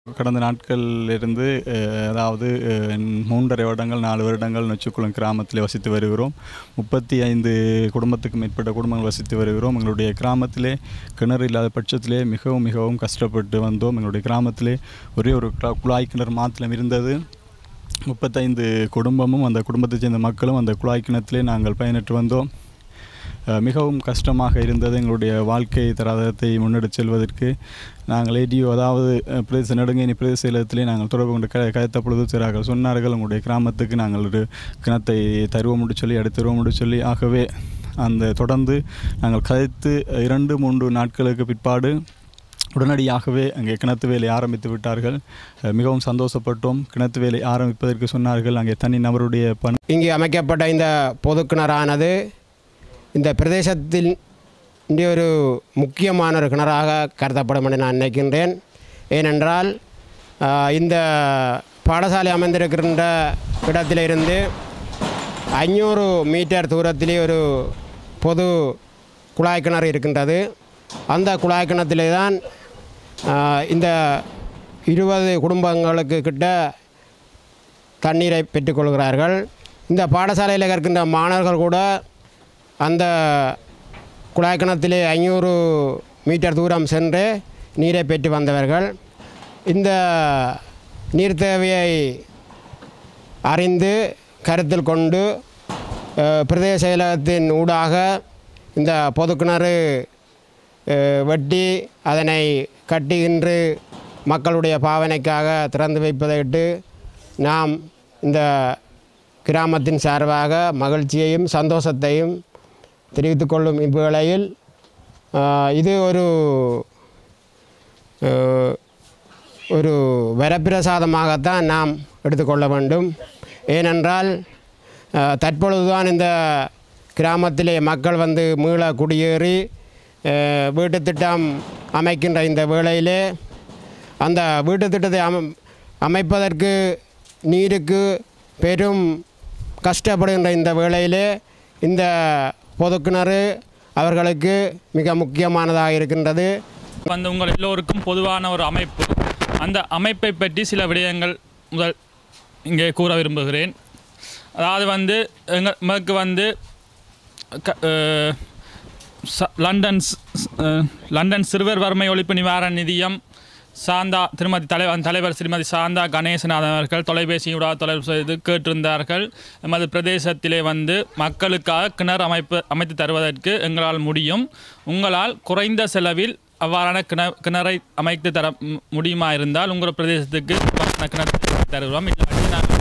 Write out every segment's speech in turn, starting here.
கடந்த நாட்களிலிருந்து அஹ், அதாவது அஹ், மூன்றரை வருடங்கள் நாலு வருடங்கள் நொச்சிக்குளம் கிராமத்தில் வசித்து வருகிறோம் முப்பத்தி ஐந்து குடும்பத்துக்கு மேற்பட்ட குடும்பங்கள் வசித்து வருகிறோம் எங்களுடைய கிராமத்திலே கிணறு இல்லாத பட்சத்திலே மிகவும் மிகவும் கஷ்டப்பட்டு வந்தோம் எங்களுடைய கிராமத்திலே ஒரே ஒரு குழா- குழாய் கிணறு மாத்திரம் இருந்தது முப்பத்தைந்து குடும்பமும் அந்த குடும்பத்தைச் சேர்ந்த மக்களும் அந்த குழாய் கிணத்திலே நாங்கள் பயனற்று வந்தோம் அஹ் மிகவும் கஷ்டமாக இருந்தது எங்களுடைய வாழ்க்கை தராதரத்தை முன்னெடுத்து செல்வதற்கு நாங்கள் ஏடியோ அதாவது அஹ், பிரதேச நெடுங்கேணி பிரதேச செயலகத்திலே நாங்கள் தொடர்பு கொண்டு க கயத்த பொழுது சிறார்கள் சொன்னார்கள் உங்களுடைய கிராமத்துக்கு நாங்கள் ஒரு கிணத்தை தருவோம் என்று சொல்லி அடுத்து தருவோம் என்று சொல்லி ஆகவே அந்த தொடர்ந்து நாங்கள் கதைத்து இரண்டு மூன்று நாட்களுக்கு பிற்பாடு உடனடியாகவே அங்கே கிணத்து வேலை ஆரம்பித்து விட்டார்கள் அஹ், மிகவும் சந்தோஷப்பட்டோம் கிணத்து வேலை ஆரம்பிப்பதற்கு சொன்னார்கள் அங்கே தனி நபருடைய பணி இங்கே அமைக்கப்பட்ட இந்த பொதுக்கிணறானது இந்த பிரதேசத்தில் இங்கே ஒரு முக்கியமான ஒரு கிணறாக கருதப்படும் என்று நான் நினைக்கின்றேன் ஏனென்றால் ஆஹ், இந்த பாடசாலை அமைந்திருக்கின்ற இடத்திலிருந்து ஐநூறு மீட்டர் தூரத்திலே ஒரு பொது குழாய் கிணறு இருக்கின்றது அந்த குழாய் கிணத்திலே தான் ஆஹ், இந்த இருபது குடும்பங்களுக்கு கிட்ட தண்ணீரை பெற்றுக்கொள்கிறார்கள் இந்த பாடசாலையில் கற்கின்ற மாணவர்கள் கூட அந்த குழாய் கிணத்திலே ஐநூறு மீட்டர் தூரம் சென்று நீரை பெற்று வந்தவர்கள் இந்த நீர் தேவையை அறிந்து கருத்தில் கொண்டு அஹ், பிரதேச செயலகத்தின் ஊடாக இந்த பொதுக்கிணறு அஹ், வெட்டி அதனை கட்டி இன்று மக்களுடைய பாவனைக்காக திறந்து வைப்பதையிட்டு நாம் இந்த கிராமத்தின் சார்பாக மகிழ்ச்சியையும் சந்தோஷத்தையும் தெரிவித்துக் கொள்ளும் இவ்வேளையில் ஆஹ், இது ஒரு ஆஹ், ஒரு வரப்பிரசாதமாகத்தான் நாம் எடுத்துக்கொள்ள வேண்டும் ஏனென்றால் ஆஹ், தற்பொழுதுதான் இந்த கிராமத்திலே மக்கள் வந்து மீள குடியேறி ஆஹ், வீட்டுத் திட்டம் அமைக்கின்ற இந்த வேளையிலே அந்த வீட்டுத் திட்டத்தை அம அமைப்பதற்கு நீருக்கு பெரும் கஷ்டப்படுகின்ற இந்த வேளையிலே இந்த பொதுக்கிணறு அவர்களுக்கு மிக முக்கியமானதாக இருக்கின்றது வந்து உங்கள் எல்லோருக்கும் பொதுவான ஒரு அமைப்பு அந்த அமைப்பை பற்றி சில விடயங்கள் முதல் இங்கே கூற விரும்புகிறேன் அதாவது வந்து எங்கள் நமக்கு வந்து க அஹ், ச- லண்டன் ஸ்- ஸ்- அஹ், லண்டன் சிறுவர் வறுமை ஒழிப்பு நிவாரண நிதியம் சாந்தா திருமதி தலைவர் தலைவர் ஸ்ரீமதி சாந்தா கணேசநாதன் அவர்கள் தொலைபேசியூடாக தொடர்பு செய்து கேட்டிருந்தார்கள் எமது பிரதேசத்திலே வந்து மக்களுக்காக கிணறு அமைப்பு அமைத்து தருவதற்கு எங்களால் முடியும் உங்களால் குறைந்த செலவில் அவ்வாறான கிண கிணறை அமைத்து தர மு- முடியுமா இருந்தால் உங்கள் பிரதேசத்துக்கு அவ்வாறான கிணறு தருவோம் இல்லாட்டி நாங்கள்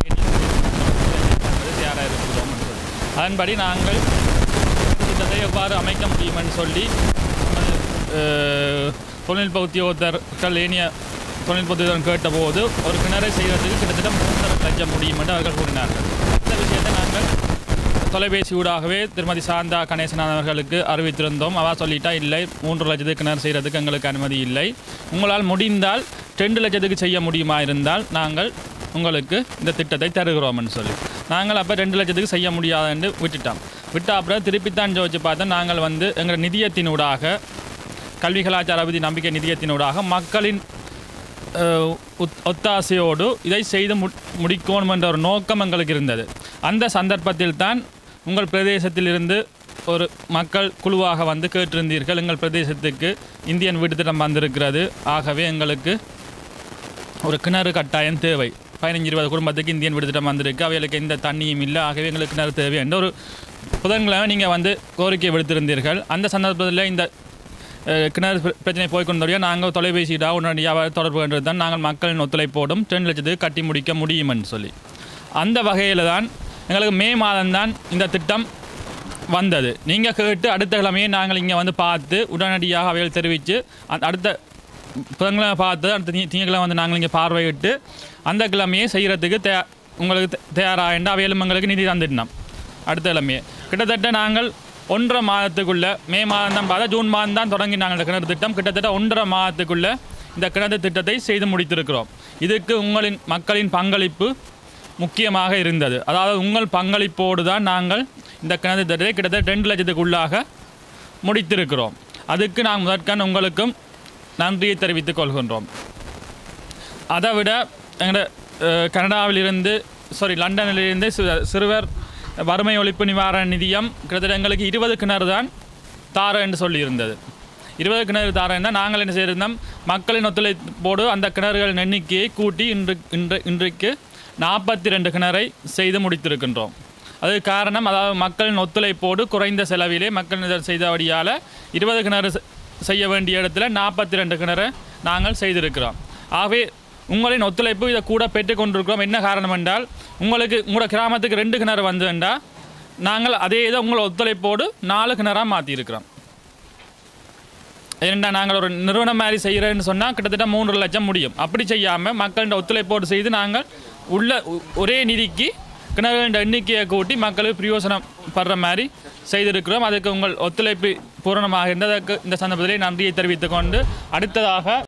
தயாராக இருக்கிறோம் என்று சொல்லி. அதன்படி நாங்கள் திட்டத்தை எவ்வாறு அமைக்க முடியுமென்னு சொல்லி நமது, அஹ், தொழில்நுட்ப உத்தியோகத்தர்கள் ஏனிய தொழில்நுட்ப உத்தியோகம் கேட்டபோது ஒரு கிணறை செய்வதற்கு கிட்டத்தட்ட மூன்றரை லட்சம் முடியும் என்று அவர்கள் கூறினார்கள் இந்த விஷயத்தை நாங்கள் தொலைபேசி ஊடாகவே திருமதி சாந்தா கணேசனான் அவர்களுக்கு அறிவித்திருந்தோம் அவ சொல்லிட்டா இல்லை மூன்று லட்சத்துக்கு கிணறு செய்கிறதுக்கு எங்களுக்கு அனுமதி இல்லை உங்களால் முடிந்தால் ரெண்டு லட்சத்துக்கு செய்ய முடியுமா இருந்தால் நாங்கள் உங்களுக்கு இந்த திட்டத்தை தருகிறோம்னு சொல்லி நாங்கள் அப்போ ரெண்டு லட்சத்துக்கு செய்ய முடியாதுன்னு விட்டுட்டோம் விட்ட அப்புறம் திருப்பித்தான் ஜோதிச்சு பார்த்தா நாங்கள் வந்து எங்கள் நிதியத்தினூடாக கல்வி கலாச்சார அபிதி நம்பிக்கை நிதியத்தினூடாக மக்களின் அஹ், ஒத்- ஒத்தாசையோடு இதை செய்து மு முடிக்கணும் என்ற ஒரு நோக்கம் எங்களுக்கு இருந்தது அந்த சந்தர்ப்பத்தில் தான் உங்கள் பிரதேசத்திலிருந்து ஒரு மக்கள் குழுவாக வந்து கேட்டிருந்தீர்கள் எங்கள் பிரதேசத்துக்கு இந்தியன் வீட்டு திட்டம் வந்திருக்கிறது ஆகவே எங்களுக்கு ஒரு கிணறு கட்டாயம் தேவை பதினஞ்சு இருபது குடும்பத்துக்கு இந்தியன் வீடு திட்டம் வந்திருக்கு அவைகளுக்கு எந்த தண்ணியும் இல்லை ஆகவே எங்களுக்கு கிணறு தேவை என்ற ஒரு புதன்கிழமை நீங்கள் வந்து கோரிக்கை விடுத்திருந்தீர்கள் அந்த சந்தர்ப்பத்தில் இந்த அஹ், கிணறு பிர- பிரச்சனை போய்கொண்டோடைய நாங்கள் தொலைபேசியிடாக உடனடியாக தொடர்பு கொண்டது தான் நாங்கள் மக்களின் ஒத்துழைப்போடும் ரெண்டு லட்சத்துக்கு கட்டி முடிக்க முடியும்னு சொல்லி அந்த வகையில் தான் எங்களுக்கு மே மாதம்தான் இந்த திட்டம் வந்தது நீங்கள் கேட்டு அடுத்த கிழமையே நாங்கள் இங்கே வந்து பார்த்து உடனடியாக அவைகள் தெரிவித்து அந்த அடுத்த புதன்கிழமை பார்த்து அடுத்த திங்க திங்கக்கிழமை வந்து நாங்கள் இங்கே பார்வையிட்டு அந்த கிழமையே செய்கிறதுக்கு தே உங்களுக்கு தே- தயாராகின்ற அவையிலும் எங்களுக்கு நிதி தந்துட்டோம் அடுத்த கிழமையே கிட்டத்தட்ட நாங்கள் ஒன்றரை மாதத்துக்குள்ள மே மாதம் தான் பார்த்தா ஜூன் மாதம் தான் தொடங்கி நாங்கள் இந்த கிணறு திட்டம் கிட்டத்தட்ட ஒன்றரை மாதத்துக்குள்ள இந்த கிணறு திட்டத்தை செய்து முடித்திருக்கிறோம் இதுக்கு உங்களின் மக்களின் பங்களிப்பு முக்கியமாக இருந்தது அதாவது உங்கள் பங்களிப்போடு தான் நாங்கள் இந்த கிணறு திட்டத்தை கிட்டத்தட்ட ரெண்டு லட்சத்துக்குள்ளாக முடித்திருக்கிறோம் அதுக்கு நாங்கள் முதற்கண் உங்களுக்கும் நன்றியை தெரிவித்துக் கொள்கின்றோம் அதை விட எங்களோட அஹ், கனடாவிலிருந்து சாரி லண்டனிலிருந்து சி- சிறுவர் வறுமை ஒழிப்பு நிவாரண நிதியம் கிட்டத்தட்ட எங்களுக்கு இருபது கிணறு தான் தார என்று சொல்லியிருந்தது இருபது கிணறு தாரேன்னா நாங்கள் என்ன செய்திருந்தோம் மக்களின் ஒத்துழைப்போடு அந்த கிணறுகளின் எண்ணிக்கையை கூட்டி இன்று இன்று இன்றைக்கு நாற்பத்தி ரெண்டு கிணறை செய்து முடித்திருக்கின்றோம் அது காரணம் அதாவது மக்களின் ஒத்துழைப்போடு குறைந்த செலவிலே மக்கள் இதை செய்தபடியால் இருபது கிணறு செ- செய்ய வேண்டிய இடத்துல நாற்பத்தி ரெண்டு கிணறை நாங்கள் செய்திருக்கிறோம் ஆகவே உங்களின் ஒத்துழைப்பு இதை கூட பெற்றுக்கொண்டிருக்கிறோம் என்ன காரணம் என்றால் உங்களுக்கு உங்களோட கிராமத்துக்கு ரெண்டு கிணறு வந்துண்டா நாங்கள் அதே இதை உங்கள் ஒத்துழைப்போடு நாலு கிணறாக மாற்றியிருக்கிறோம் ஏன்னா நாங்கள் ஒரு நிறுவனம் மாதிரி செய்கிறேன்னு சொன்னால் கிட்டத்தட்ட மூன்று லட்சம் முடியும் அப்படி செய்யாமல் மக்களின் ஒத்துழைப்போடு செய்து நாங்கள் உள்ள ஒ- ஒரே நிதிக்கு கிணறுகளின் எண்ணிக்கையை கூட்டி மக்களுக்கு பிரயோசனம் படுற மாதிரி செய்திருக்கிறோம் அதுக்கு உங்கள் ஒத்துழைப்பு பூரணமாக இருந்ததற்கு இந்த சந்தர்ப்பத்திலே நன்றியை தெரிவித்துக் கொண்டு அடுத்ததாக